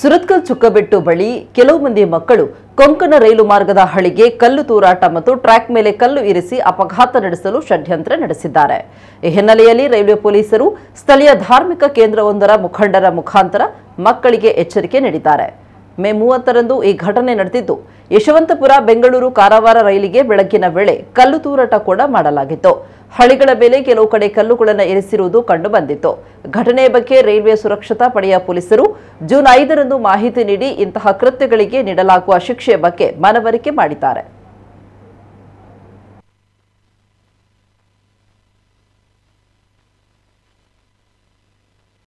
ಸುರತ್ಕಲ್ ಚುಕ್ಕಬೆಟ್ಟು ಬಳಿ ಕೆಲವು ಮಂದಿ ಮಕ್ಕಳು ಕೊಂಕಣ ರೈಲು ಮಾರ್ಗದ ಹಳಿಗೆ ಕಲ್ಲು ತೂರಾಟ ಮತ್ತು ಟ್ರ್ಯಾಕ್ ಮೇಲೆ ಕಲ್ಲು ಇರಿಸಿ ಅಪಘಾತ ನಡೆಸಲು ಷಡ್ಯಂತ್ರ ನಡೆಸಿದ್ದಾರೆ ಈ ಹಿನ್ನೆಲೆಯಲ್ಲಿ ರೈಲ್ವೆ ಪೊಲೀಸರು ಸ್ಥಳೀಯ ಧಾರ್ಮಿಕ ಕೇಂದ್ರವೊಂದರ ಮುಖಂಡರ ಮುಖಾಂತರ ಮಕ್ಕಳಿಗೆ ಎಚ್ಚರಿಕೆ ನೀಡಿದ್ದಾರೆ ಮೇ ಮೂವತ್ತರಂದು ಈ ಘಟನೆ ನಡೆದಿದ್ದು ಯಶವಂತಪುರ ಬೆಂಗಳೂರು ಕಾರವಾರ ರೈಲಿಗೆ ಬೆಳಗ್ಗಿನ ವೇಳೆ ಕಲ್ಲು ತೂರಾಟ ಕೂಡ ಮಾಡಲಾಗಿತ್ತು ಹಳಿಗಳ ಮೇಲೆ ಕೆಲವು ಕಡೆ ಕಲ್ಲುಗಳನ್ನು ಇರಿಸಿರುವುದು ಕಂಡುಬಂದಿತ್ತು ಘಟನೆಯ ಬಗ್ಗೆ ರೈಲ್ವೆ ಸುರಕ್ಷತಾ ಪಡೆಯ ಪೊಲೀಸರು ಜೂನ್ ಐದರಂದು ಮಾಹಿತಿ ನೀಡಿ ಇಂತಹ ಕೃತ್ಯಗಳಿಗೆ ನೀಡಲಾಗುವ ಶಿಕ್ಷೆಯ ಬಗ್ಗೆ ಮನವರಿಕೆ ಮಾಡಿದ್ದಾರೆ